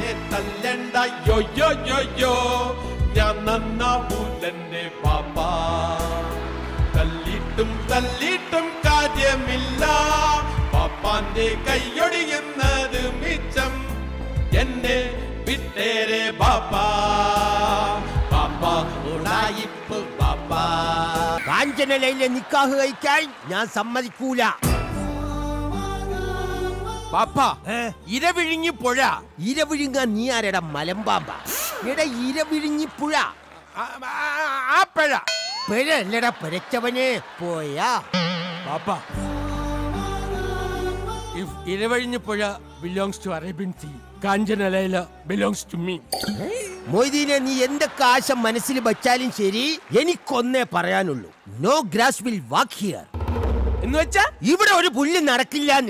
എന്നെ തല്ലണ്ട യോ യോ യോ യോ ഞാൻ നന്നാവൂലെന്നെ പാപ്പ തല്ലിട്ടും തല്ലിട്ടും കാര്യമില്ല പാപ്പാന്റെ കൈയൊടിയുന്നത് മിച്ചം എന്നെ വിട്ടേരെ പാപ്പ പാപ്പ ഉടായിപ്പ് പാപ്പ കാഞ്ചനലയിലെ നിക്കാഹ് കഴിക്കാൻ ഞാൻ സമ്മതിക്കൂല പാപ്പ ഏ? ഇരവിഴുങ്ങി പുഴ ഇരവിഴുങ്ങാൻ നീ ആരടാ മലമ്പാമ്പ എടാ ഇരവിഴുങ്ങി പുഴ ആ- ആ- ആ പുഴ പിഴല്ലടാ പിഴച്ചവനെ പോയാ പാപ്പ ഇഫ് ഇരവഴിഞ്ഞ പുഴ belongs to Arabian sea Kanchanamala belongs to me മൊയ്തീനെ നീ എന്തൊക്കെ ആശ മനസ്സിൽ വച്ചാലും ശരി എനിക്കൊന്നേ പറയാനുള്ളൂ no grass will walk here എന്ന് വെച്ചാ ഇവിടെ ഒരു പുല്ല് നടക്കില്ല